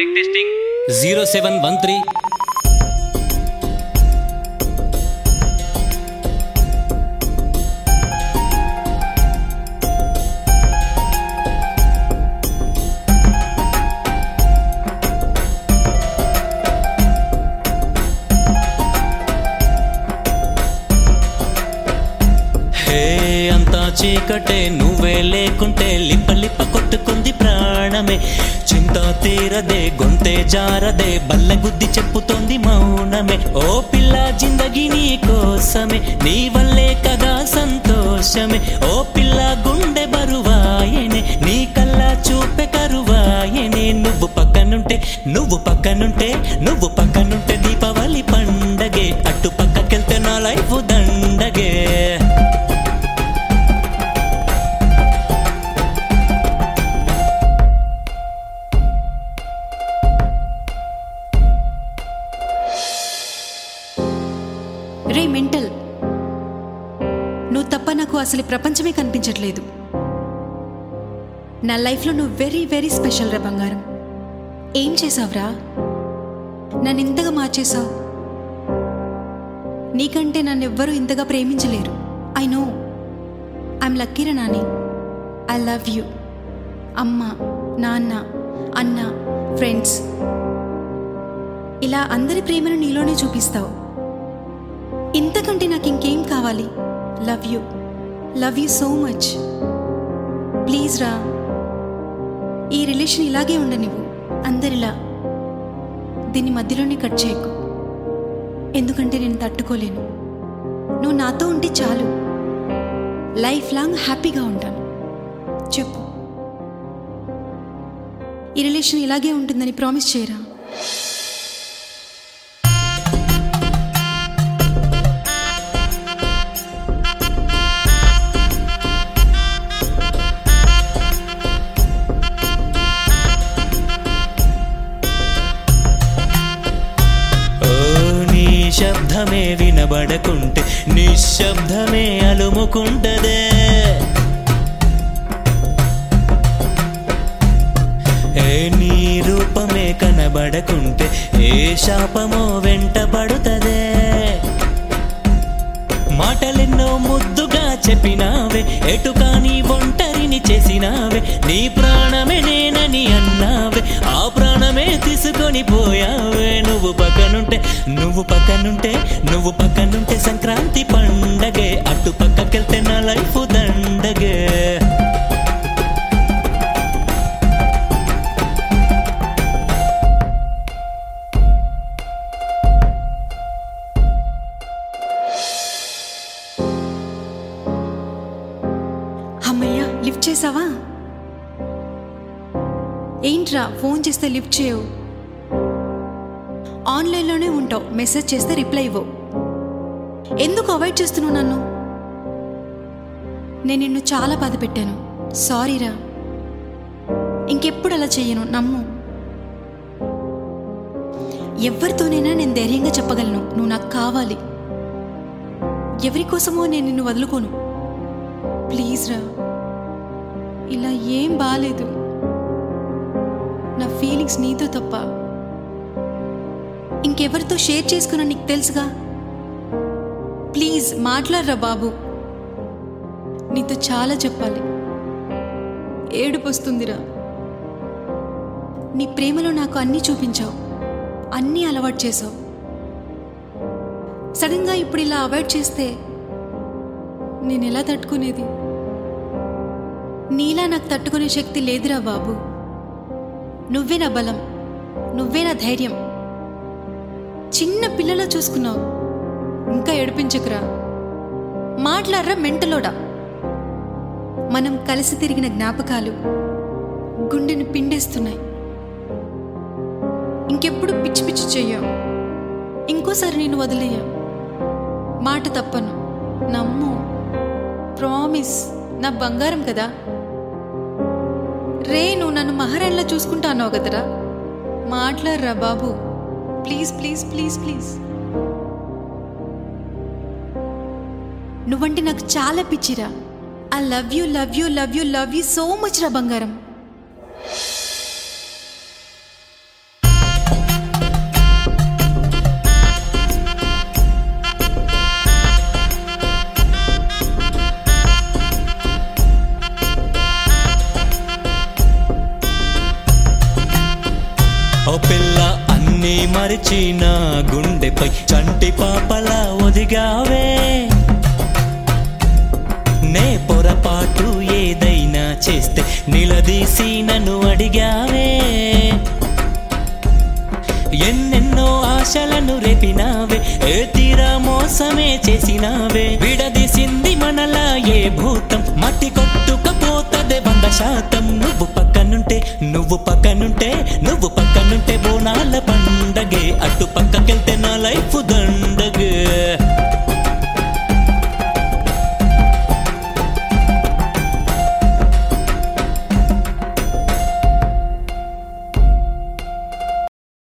mic testing zero seven one three hey అంతా చీకటే నువ్వే లేకుంటే లిప్ప లిప్ప కొట్టుకుంది ప్రాణమే చింత తీరదే గొంతే జారదే బల్ల గుద్ది చెప్పుతోంది మౌనమే ఓ పిల్ల జిందగి నీ కోసమే నీ వల్లే కదా సంతోషమే ఓ పిల్ల గుండె బరువాయనే నీ కల్లా చూపె కరువాయనే నువ్వు పక్కనుంటే నువ్వు పక్కనుంటే నువ్వు పక్కనుంటే దీపావళి పండగే అటు పక్కకెళ్తే నా లైఫ్ దండగే రే మెంటల్ నువ్వు తప్ప నాకు అసలు ఈ ప్రపంచమే కనిపించట్లేదు నా లైఫ్లో నువ్వు వెరీ వెరీ స్పెషల్ రా బంగారం ఏం చేసావురా నన్ను ఇంతగా మార్చేశావు నీకంటే నన్ను ఎవ్వరూ ఇంతగా ప్రేమించలేరు ఐ నో ఐఎమ్ లక్కీరా నాని ఐ లవ్ యూ అమ్మ నాన్న అన్న ఫ్రెండ్స్ ఇలా అందరి ప్రేమను నీలోనే చూపిస్తావు ఇంతకంటే నాకు ఇంకేం కావాలి love you love you so much please రా ఈ రిలేషన్ ఇలాగే ఉండనివ్వు అందరిలా దీన్ని మధ్యలోనే కట్ చేయకు ఎందుకంటే నేను తట్టుకోలేను నువ్వు నాతో ఉంటే చాలు లైఫ్ లాంగ్ హ్యాపీగా ఉంటాను చెప్పు ఈ రిలేషన్ ఇలాగే ఉంటుందని ప్రామిస్ చేయరా ఓ నీ శబ్దమే వినబడకుంటే నిశ్శబ్దమే అలుముకుంటదే ఏ నీ రూపమే కనబడకుంటే ఏ శాపమో వెంటబడుతదే మాటలెన్నో ముద్దుగా చెప్పినావే ఎటు కాని ఒంటరిని చేసినావే నీ ప్రాణమే నేనని అన్నావే ఆ ప్రాణమే తీసుకొని పోయావే నువ్వు పక్కనుంటే నువ్వు పక్కనుంటే నువ్వు పక్కనుంటే సంక్రాంతి పండగే అటు పక్కకెళ్తే నా లైఫ్ దండగే అమ్మయ్యా లిఫ్ట్ చేసావా ఏంట్రా ఫోన్ చేస్తే లిఫ్ట్ చేయవు ఆన్లైన్లోనే ఉంటావు మెసేజ్ చేస్తే రిప్లై ఇవ్వవు ఎందుకు అవాయిడ్ చేస్తున్నావు నన్ను నేను నిన్ను చాలా బాధ పెట్టాను సారీరా ఇంకెప్పుడు అలా చెయ్యను నమ్ము ఎవరితోనైనా నేను ధైర్యంగా చెప్పగలను నువ్వు నాకు కావాలి ఎవరి కోసమో నేను నిన్ను వదులుకోను ప్లీజ్ రా ఇలా ఏం బాలేదు నా ఫీలింగ్స్ నీతో తప్ప ఇంకెవరితో షేర్ చేసుకున్నా నీకు తెలుసుగా ప్లీజ్ మాట్లాడరా బాబు నీతో చాలా చెప్పాలి ఏడుపు వస్తుందిరా నీ ప్రేమలో నాకు అన్నీ చూపించావు అన్నీ అలవాటు చేసావు సడన్గా ఇప్పుడు ఇలా అవాయిడ్ చేస్తే నేను ఎలా తట్టుకునేది నీలా నాకు తట్టుకునే శక్తి లేదురా బాబు నువ్వే నా బలం నువ్వే నా ధైర్యం చిన్న పిల్లలా చూసుకున్నావు ఇంకా ఏడిపించకురా మాట్లాడరా మెంటలోడా మనం కలిసి తిరిగిన జ్ఞాపకాలు గుండెని పిండేస్తున్నాయి ఇంకెప్పుడు పిచ్చి పిచ్చి చెయ్యం ఇంకోసారి నేను వదిలేయం మాట తప్పను నమ్ము ప్రామిస్ నా బంగారం కదా రే నువ్వు నన్ను మహారాణిలా చూసుకుంటా అన్నావు కదరా మాట్లాడరా బాబు ప్లీజ్ ప్లీజ్ ప్లీజ్ ప్లీజ్ నువ్వంటే నాకు చాలా పిచ్చిరా I love you love you love you love you so much రా బంగారం పిల్ల అన్నీ మరిచిన గుండెపై చంటి పాపలా ఒదిగావే నే పొరపాటు ఏదైనా చేస్తే నిలదీసి నన్ను అడిగావే ఎన్నెన్నో ఆశలను రేపినావే ఏ తీరా మోసమే చేసినావే విడ